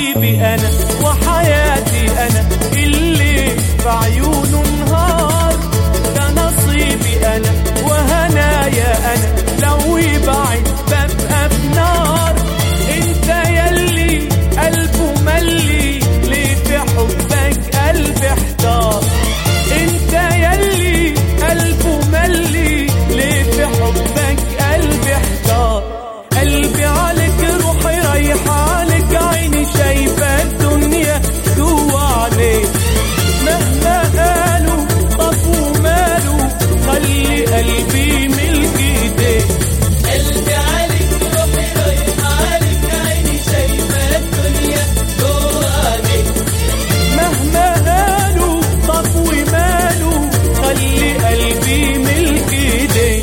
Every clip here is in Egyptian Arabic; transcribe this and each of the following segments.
نصيبي انا وحياتي انا اللي في عيونه نهار ده نصيبي انا وهنايا انا لو يبعد ببقى في نار انت يلي قلبه ملي ليه في حبك قلبي احتار انت يلي قلبه ملي ليه في حبك قلبي احتار قلبي عليك روحي رايحة عليك عيني شايفة الدنيا جوا عليك مهما قالوا طب وماله خلي قلبي ملك ايديك قلبي عليك روحي رايحة عليك عيني شايفة الدنيا جوا عليك مهما قالوا طب وماله خلي قلبي ملك ايديك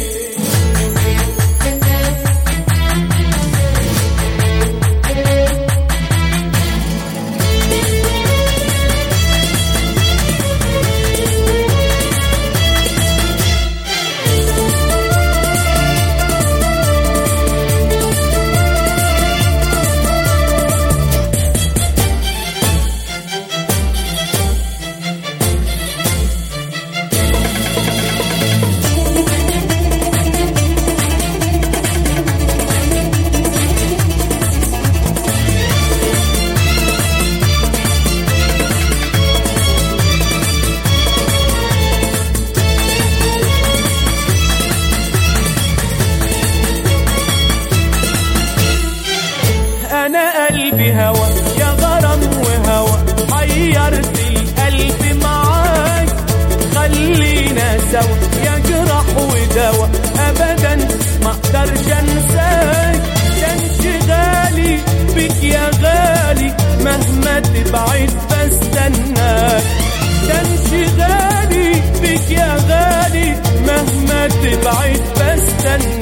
انا قلبي هوى يا غرام وهوى حيرت القلب معاك خلينا سوا يا جرح ودوا ابدا ما اقدرش انساك ده انشغالي بك يا غالي مهما تبعد بستناك ده انشغالي بك يا غالي مهما تبعد بستناك